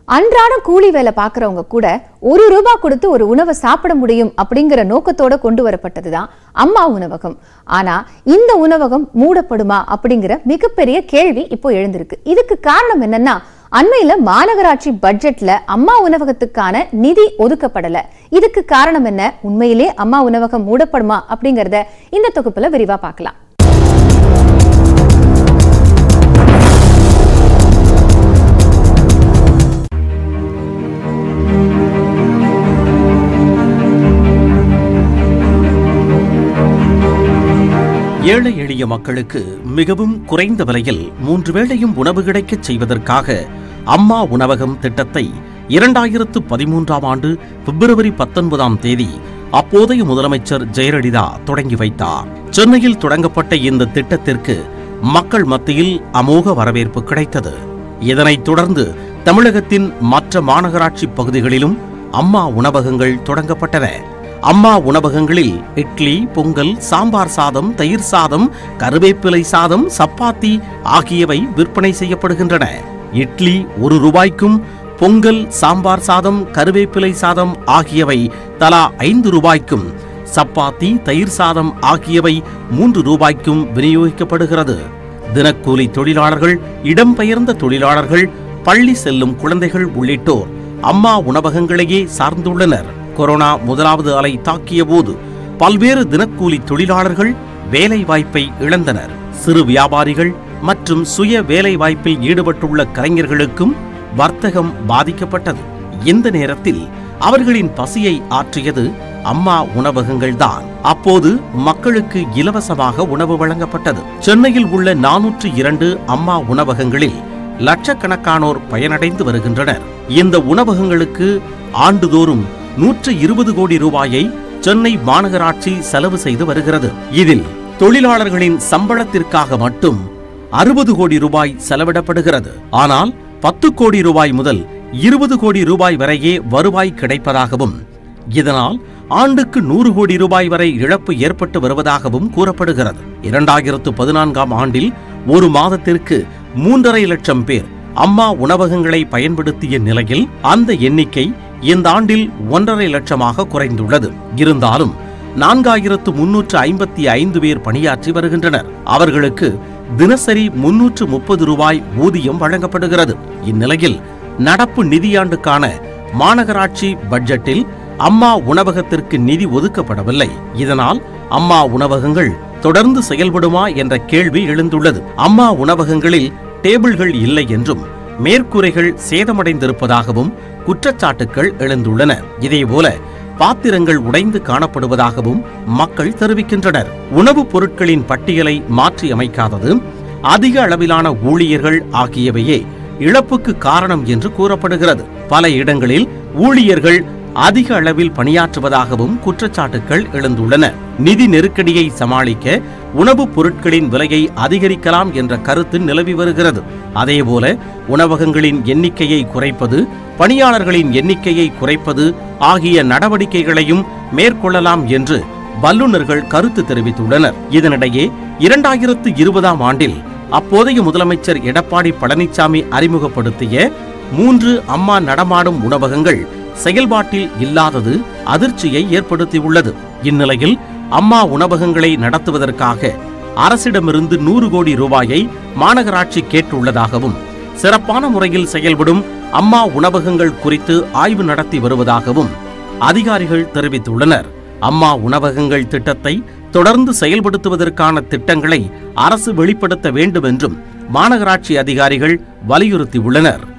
அன்றாடம் கூலி வேலை பார்க்கறவங்க கூட ஒரு ரூபாய் கொடுத்து ஒரு உணவை சாப்பிட முடியும் அப்படிங்கிற நோக்கத்தோட கொண்டு வரப்பட்டதுதான் அம்மா உணவகம் ஆனா இந்த உணவகம் மூடப்படுமா அப்படிங்கிற மிகப்பெரிய கேள்வி இப்போ எழுந்திருக்கு இதுக்கு காரணம் என்னன்னா அண்மையில மாநகராட்சி பட்ஜெட்ல அம்மா உணவகத்துக்கான நிதி ஒதுக்கப்படல இதுக்கு காரணம் என்ன உண்மையிலே அம்மா உணவகம் மூடப்படுமா அப்படிங்கறத இந்த தொகுப்புல விரிவா பார்க்கலாம் ஏழை எளிய மக்களுக்கு மிகவும் குறைந்த விலையில் மூன்று வேளையும் உணவு கிடைக்கச் செய்வதற்காக அம்மா உணவகம் திட்டத்தை இரண்டாயிரத்து பதிமூன்றாம் ஆண்டு பிப்ரவரி பத்தொன்பதாம் தேதி அப்போதைய முதலமைச்சர் ஜெயலலிதா தொடங்கி வைத்தார் சென்னையில் தொடங்கப்பட்ட இந்த திட்டத்திற்கு மக்கள் மத்தியில் அமோக வரவேற்பு கிடைத்தது இதனைத் தொடர்ந்து தமிழகத்தின் மற்ற மாநகராட்சி பகுதிகளிலும் அம்மா உணவகங்கள் தொடங்கப்பட்டன அம்மா உணவகங்களில் இட்லி பொங்கல் சாம்பார் சாதம் தயிர் சாதம் கருவேப்பிலை சாதம் சப்பாத்தி ஆகியவை விற்பனை செய்யப்படுகின்றன இட்லி ஒரு ரூபாய்க்கும் பொங்கல் சாம்பார் சாதம் கருவேப்பிலை சாதம் ஆகியவை தலா ஐந்து ரூபாய்க்கும் சப்பாத்தி தயிர் சாதம் ஆகியவை மூன்று ரூபாய்க்கும் விநியோகிக்கப்படுகிறது தினக்கூலி தொழிலாளர்கள் இடம்பெயர்ந்த தொழிலாளர்கள் பள்ளி செல்லும் குழந்தைகள் உள்ளிட்டோர் அம்மா உணவகங்களையே சார்ந்துள்ளனர் கொரோனா முதலாவது அலை தாக்கிய போது பல்வேறு தினக்கூலி தொழிலாளர்கள் வேலை வாய்ப்பை இழந்தனர் சிறு வியாபாரிகள் மற்றும் சுய வேலை வாய்ப்பில் ஈடுபட்டுள்ள கலைஞர்களுக்கும் வர்த்தகம் பாதிக்கப்பட்டது இந்த நேரத்தில் அவர்களின் பசியை ஆற்றியது அம்மா உணவகங்கள்தான் அப்போது மக்களுக்கு இலவசமாக உணவு வழங்கப்பட்டது சென்னையில் உள்ள நானூற்று இரண்டு அம்மா உணவகங்களில் லட்சக்கணக்கானோர் பயனடைந்து வருகின்றனர் இந்த உணவகங்களுக்கு ஆண்டுதோறும் நூற்று இருபது கோடி ரூபாயை சென்னை மாநகராட்சி செலவு செய்து வருகிறது இதில் தொழிலாளர்களின் சம்பளத்திற்காக மட்டும் அறுபது கோடி ரூபாய் செலவிடப்படுகிறது ஆனால் பத்து கோடி ரூபாய் முதல் இருபது கோடி ரூபாய் வரையே வருவாய் கிடைப்பதாகவும் இதனால் ஆண்டுக்கு நூறு கோடி ரூபாய் வரை இழப்பு ஏற்பட்டு வருவதாகவும் கூறப்படுகிறது இரண்டாயிரத்து பதினான்காம் ஆண்டில் ஒரு மாதத்திற்கு மூன்றரை லட்சம் பேர் அம்மா உணவகங்களை பயன்படுத்திய நிலையில் அந்த எண்ணிக்கை இந்த ஆண்டில் ஒன்றரை லட்சமாக குறைந்துள்ளது இருந்தாலும் நான்காயிரத்து முன்னூற்று ஐம்பத்தி ஐந்து பேர் பணியாற்றி வருகின்றனர் அவர்களுக்கு தினசரி முன்னூற்று முப்பது ரூபாய் ஊதியம் வழங்கப்படுகிறது இந்நிலையில் நடப்பு நிதியாண்டுக்கான மாநகராட்சி பட்ஜெட்டில் அம்மா உணவகத்திற்கு நிதி ஒதுக்கப்படவில்லை இதனால் அம்மா உணவகங்கள் தொடர்ந்து செயல்படுமா என்ற கேள்வி எழுந்துள்ளது அம்மா உணவகங்களில் டேபிள்கள் இல்லை என்றும் மேற்கூரைகள் சேதமடைந்திருப்பதாகவும் குற்றச்சாட்டுகள் எழுந்துள்ளன இதேபோல பாத்திரங்கள் உடைந்து காணப்படுவதாகவும் மக்கள் தெரிவிக்கின்றனர் உணவுப் பொருட்களின் பட்டியலை மாற்றி அமைக்காதது அதிக அளவிலான ஊழியர்கள் ஆகியவையே இழப்புக்கு காரணம் என்று கூறப்படுகிறது பல இடங்களில் ஊழியர்கள் அதிக அளவில் பணியாற்றுவதாகவும் குற்றச்சாட்டுகள் எழுந்துள்ளன நிதி நெருக்கடியை சமாளிக்க உணவுப் பொருட்களின் விலையை அதிகரிக்கலாம் என்ற கருத்து நிலவி வருகிறது அதேபோல உணவகங்களின் எண்ணிக்கையை குறைப்பது பணியாளர்களின் எண்ணிக்கையை குறைப்பது ஆகிய நடவடிக்கைகளையும் மேற்கொள்ளலாம் என்று வல்லுநர்கள் கருத்து தெரிவித்துள்ளனர் இதனிடையே இரண்டாயிரத்து இருபதாம் ஆண்டில் அப்போதைய முதலமைச்சர் எடப்பாடி பழனிசாமி அறிமுகப்படுத்திய மூன்று அம்மா நடமாடும் உணவகங்கள் செயல்பாட்டில் இல்லாதது அதிர்ச்சியை ஏற்படுத்தியுள்ளது இந்நிலையில் அம்மா உணவகங்களை நடத்துவதற்காக அரசிடமிருந்து நூறு கோடி ரூபாயை மாநகராட்சி கேட்டுள்ளதாகவும் சிறப்பான முறையில் செயல்படும் அம்மா உணவகங்கள் குறித்து ஆய்வு நடத்தி வருவதாகவும் அதிகாரிகள் தெரிவித்துள்ளனர் அம்மா உணவகங்கள் திட்டத்தை தொடர்ந்து செயல்படுத்துவதற்கான திட்டங்களை அரசு வெளிப்படுத்த வேண்டும் என்றும் மாநகராட்சி அதிகாரிகள் வலியுறுத்தியுள்ளனர்